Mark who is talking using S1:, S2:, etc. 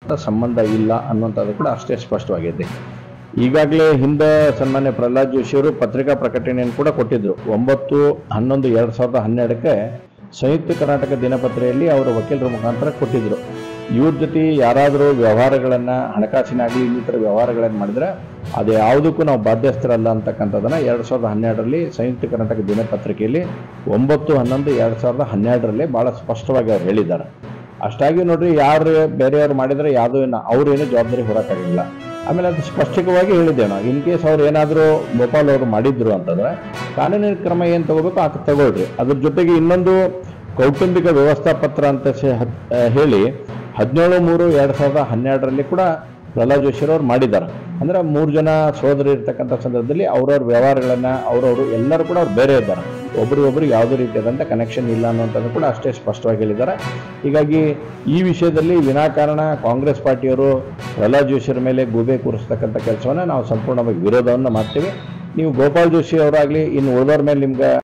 S1: ಸಂಬಂಧ ಇಲ್ಲ ಅನ್ನುವಂಥದ್ದು ಕೂಡ ಅಷ್ಟೇ ಸ್ಪಷ್ಟವಾಗಿದೆ ಈಗಾಗಲೇ ಹಿಂದೆ ಸನ್ಮಾನ್ಯ ಪ್ರಹ್ಲಾದ್ ಜೋಶಿಯವರು ಪತ್ರಿಕಾ ಪ್ರಕಟಣೆಯನ್ನು ಕೂಡ ಕೊಟ್ಟಿದ್ದರು ಒಂಬತ್ತು ಹನ್ನೊಂದು ಎರಡು ಸಾವಿರದ ಹನ್ನೆರಡಕ್ಕೆ ಸಂಯುಕ್ತ ಕರ್ನಾಟಕ ದಿನಪತ್ರೆಯಲ್ಲಿ ಅವರ ವಕೀಲರ ಮುಖಾಂತರ ಕೊಟ್ಟಿದ್ದರು ಇವ್ರ ಜೊತೆ ಯಾರಾದರೂ ವ್ಯವಹಾರಗಳನ್ನು ಹಣಕಾಸಿನಾಗಲಿ ಇನ್ನಿತರ ವ್ಯವಹಾರಗಳನ್ನು ಮಾಡಿದರೆ ಅದು ಯಾವುದಕ್ಕೂ ನಾವು ಬಾಧ್ಯಸ್ಥರಲ್ಲ ಅಂತಕ್ಕಂಥದ್ದನ್ನು ಎರಡು ಸಾವಿರದ ಹನ್ನೆರಡರಲ್ಲಿ ಸಂಯುಕ್ತ ಕರ್ನಾಟಕ ದಿನಪತ್ರಿಕೆಯಲ್ಲಿ ಒಂಬತ್ತು ಹನ್ನೊಂದು ಎರಡು ಸಾವಿರದ ಹನ್ನೆರಡರಲ್ಲಿ ಭಾಳ ಸ್ಪಷ್ಟವಾಗಿ ಅವ್ರು ಹೇಳಿದ್ದಾರೆ ಅಷ್ಟಾಗಿ ನೋಡ್ರಿ ಯಾರು ಬೇರೆಯವ್ರು ಮಾಡಿದರೆ ಯಾವುದೂ ಅವ್ರೇನು ಜವಾಬ್ದಾರಿ ಹೊರಕ್ಕಾಗಿಲ್ಲ ಆಮೇಲೆ ಅದು ಸ್ಪಷ್ಟವಾಗಿ ಹೇಳಿದ್ದೆ ನಾವು ಇನ್ ಕೇಸ್ ಅವ್ರು ಏನಾದರೂ ಗೋಪಾಲ್ ಅವರು ಮಾಡಿದ್ರು ಅಂತಂದ್ರೆ ಕಾನೂನಿನ ಕ್ರಮ ಏನು ತಗೋಬೇಕು ಆ ತಗೊಳ್ರಿ ಅದ್ರ ಜೊತೆಗೆ ಇನ್ನೊಂದು ಕೌಟುಂಬಿಕ ವ್ಯವಸ್ಥಾಪತ್ರ ಅಂತ ಸೆ- ಹತ್- ಆ, ಹೇಳಿ ಹದಿನೇಳು ಮೂರು ಎರಡು ಸಾವಿರದ ಹನ್ನೆರಡರಲ್ಲಿ ಕೂಡ ಪ್ರಹ್ಲಾದ್ ಜೋಶಿರವ್ರು ಮಾಡಿದ್ದಾರೆ ಅಂದ್ರೆ ಮೂರು ಜನ ಸೋದರಿ ಇರ್ತಕ್ಕಂಥ ಸಂದರ್ಭದಲ್ಲಿ ಅವ್ರವ್ರ ವ್ಯವಹಾರಗಳನ್ನು ಅವ್ರವರು ಎಲ್ಲರೂ ಕೂಡ ಅವ್ರು ಬೇರೆ ಇದ್ದಾರೆ ಒಬ್ರಿಗೊಬ್ರು ಯಾವುದೇ ರೀತಿಯಾದಂಥ ಕನೆಕ್ಷನ್ ಇಲ್ಲ ಅನ್ನುವಂಥದ್ದು ಕೂಡ ಅಷ್ಟೇ ಸ್ಪಷ್ಟವಾಗಿ ಹೇಳಿದ್ದಾರೆ ಹೀಗಾಗಿ ಈ ವಿಷಯದಲ್ಲಿ ವಿನಾಕಾರಣ ಕಾಂಗ್ರೆಸ್ ಪಾರ್ಟಿಯವರು ಪ್ರಹ್ಲಾದ್ ಜೋಶಿಯರ ಮೇಲೆ ಗೂಬೆ ಕೂರಿಸ್ತಕ್ಕಂಥ ಕೆಲಸವನ್ನು ನಾವು ಸಂಪೂರ್ಣವಾಗಿ ವಿರೋಧವನ್ನು ಮಾಡ್ತೀವಿ ನೀವು ಗೋಪಾಲ್ ಜೋಶಿ ಅವರಾಗಲಿ ಇನ್ನು ಉಳಿದವ್ರ ಮೇಲೆ ನಿಮ್ಗೆ